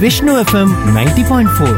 Vishnu F M ninety point four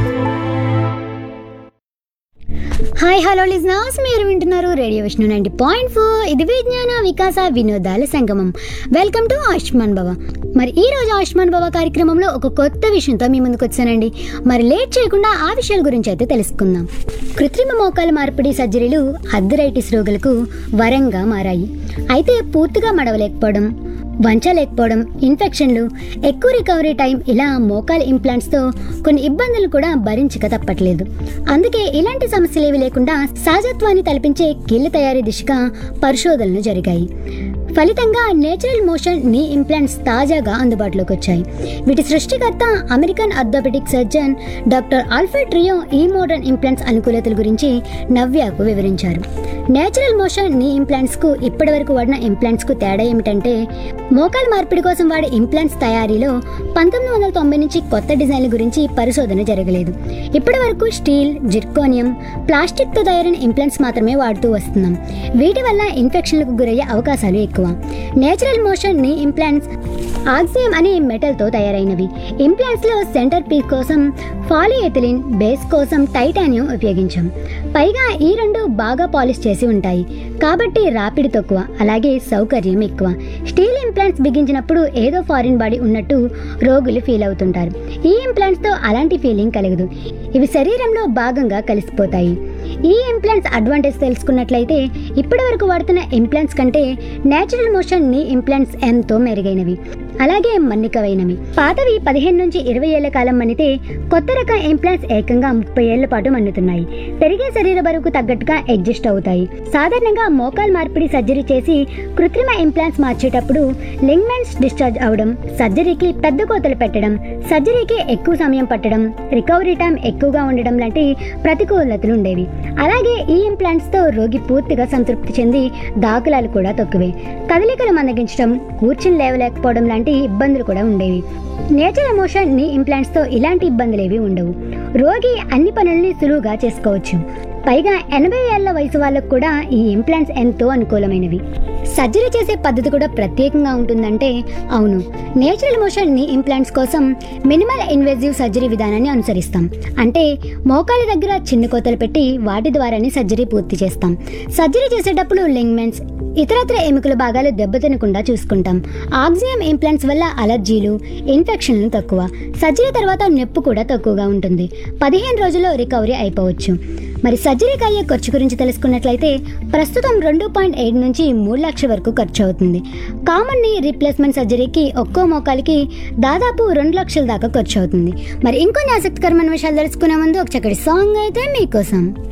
hi hello listeners మీరు వింటున్నారు radio Vishnu ninety point four ఇది విజ్ఞాన వికాస వినోదాల సంగమం వెల్కమ్ టు ఆయుష్మాన్ బాబా మరి ఈ రోజు ఆయుష్మాన్ బాబా కార్యక్రమంలో ఒక కొత్త విషయంతో మీ ముందుకు వచ్చానండి మరి లేట్ చేయకుండా ఆ విషయాల గురించి అయితే తెలుసుకుందాం కృత్రిమ మోకాల మార్పిడి సర్జరీలు అర్థరైటిస్ రోగులకు వరంగా మారాయి అయితే పూర్తిగా మడవలేకపోవడం వంచలేకపోవడం ఇన్ఫెక్షన్లు ఎక్కువ రికవరీ టైం ఇలా మోకాల్ ఇంప్లాంట్స్తో కొన్ని ఇబ్బందులు కూడా భరించక తప్పట్లేదు అందుకే ఇలాంటి సమస్యలు ఏవి లేకుండా సహజత్వాన్ని తలపించే కీళ్ళ తయారీ దిశగా పరిశోధనలు జరిగాయి ఫలితంగా నేచురల్ మోషన్ నీ ఇంప్లాంట్స్ తాజాగా అందుబాటులోకి వచ్చాయి వీటి సృష్టికర్త American orthopaedic surgeon doctor Alfred Rio ఈ మోడర్న్ ఇంప్లాంట్స్ అనుకూలతల గురించి నవ్యాకు వివరించారు నేచురల్ మోషన్ నీ ఇంప్లాంట్స్ కు ఇప్పటివరకు వాడిన ఇంప్లాంట్స్ కు తేడా ఏమిటంటే మోకాల్ మార్పిడి కోసం వాడే ఇంప్లాంట్స్ తయారీలో పంతొమ్మిది వందల తొంభై నుంచి కొత్త డిజైన్ల గురించి పరిశోధన జరగలేదు ఇప్పటి వరకు స్టీల్ జిర్కోనియం ప్లాస్టిక్ తో తయారైన ఇంప్లాంట్స్ మాత్రమే వాడుతూ వస్తున్నాం వీటి వల్ల ఇన్ఫెక్షన్లకు గురయ్యే అవకాశాలు ఎక్కువ natural motion knee implants Oxinium అనే మెటల్ తో తయారైనవి ఇంప్లాంట్స్ లో సెంటర్ పీస్ కోసం పాలిఎథిలిన్ బేస్ కోసం టైటానియం ఉపయోగించాం పైగా ఈ రెండు బాగా పాలిష్ చేసి ఉంటాయి కాబట్టి రాపిడి తక్కువ అలాగే సౌకర్యం ఎక్కువ స్టీల్ ఇంప్లాంట్స్ బిగించినప్పుడు ఏదో ఫారిన్ బాడీ ఉన్నట్టు రోగులు ఫీల్ అవుతుంటారు ఈ ఇంప్లాంట్స్ తో అలాంటి ఫీలింగ్ కలగదు ఇవి శరీరంలో భాగంగా కలిసిపోతాయి ఈ ఇంప్లాంట్స్ అడ్వాంటేజ్ తెలుసుకున్నట్లయితే ఇప్పటి వరకు వాడుతున్న ఇంప్లాంట్స్ కంటే నేచురల్ మోషన్ నీ ఇంప్లాంట్స్ ఎంతో మెరుగైనవి అలాగే మన్నికవైనవి పాతవి పదిహేను నుంచి ఇరవై ఏళ్ల కాలం మన్నితే కొత్త రకం ఇంప్లాంట్స్ ఏకంగా ముప్పై ఏళ్ల పాటు మన్నుతున్నాయి పెరిగే శరీర బరువుకు తగ్గట్టుగా అడ్జస్ట్ అవుతాయి సాధారణంగా మోకాల్ మార్పిడి సర్జరీ చేసి కృత్రిమ ఇంప్లాంట్స్ మార్చేటప్పుడు లింగ్మెంట్స్ డిశ్చార్జ్ అవడం సర్జరీకి పెద్ద కోతలు పెట్టడం సర్జరీకి ఎక్కువ సమయం పట్టడం రికవరీ టైం ఎక్కువగా ఉండడం లాంటి ప్రతికూలతలు ఉండేవి అలాగే ఈ ఇంప్లాంట్స్ తో రోగి పూర్తిగా సంతృప్తి చెంది దాఖలాలు కూడా తక్కువే కదలికలు మందగించడం కూర్చుని లేవలేకపోవడం లాంటి ఇబ్బందులు కూడా ఉండేవి నేచర్ ఎమోషన్ నీ ఇంప్లాంట్స్ తో ఇలాంటి ఇబ్బందులు ఏవి ఉండవు రోగి అన్ని పనుల్ని సులువుగా చేసుకోవచ్చు పైగా ఎనభై ఏళ్ల వయసు వాళ్ళకు కూడా ఈ ఇంప్లాంట్స్ ఎంతో అనుకూలమైనవి సర్జరీ చేసే పద్ధతి కూడా ప్రత్యేకంగా ఉంటుందంటే అవును నేచురల్ మోషన్ నీ ఇంప్లాంట్స్ కోసం మినిమల్ ఇన్వేజివ్ సర్జరీ విధానాన్ని అనుసరిస్తాం అంటే మోకాలి దగ్గర చిన్న కోతలు పెట్టి వాటి ద్వారానే సర్జరీ పూర్తి చేస్తాం సర్జరీ చేసేటప్పుడు లింగ్మెంట్స్ ఇతరత్ర ఎముకల భాగాలు దెబ్బతినకుండా చూసుకుంటాం ఆక్సిజన్ ఇంప్లాంట్స్ వల్ల అలర్జీలు ఇన్ఫెక్షన్లు తక్కువ సర్జరీ తర్వాత నొప్పి కూడా తక్కువగా ఉంటుంది పదిహేను రోజుల్లో రికవరీ అయిపోవచ్చు మరి సర్జరీకి అయ్యే ఖర్చు గురించి తెలుసుకున్నట్లయితే ప్రస్తుతం రెండు పాయింట్ ఎయిట్ నుంచి మూడు లక్షల వరకు ఖర్చు అవుతుంది కామన్ నీ రీప్లేస్మెంట్ సర్జరీకి ఒక్కో మోకాలికి దాదాపు రెండు లక్షల దాకా ఖర్చు అవుతుంది మరి ఇంకొన్ని ఆసక్తికరమైన విషయాలు తెలుసుకునే ముందు ఒక చక్కటి సాంగ్ అయితే మీకోసం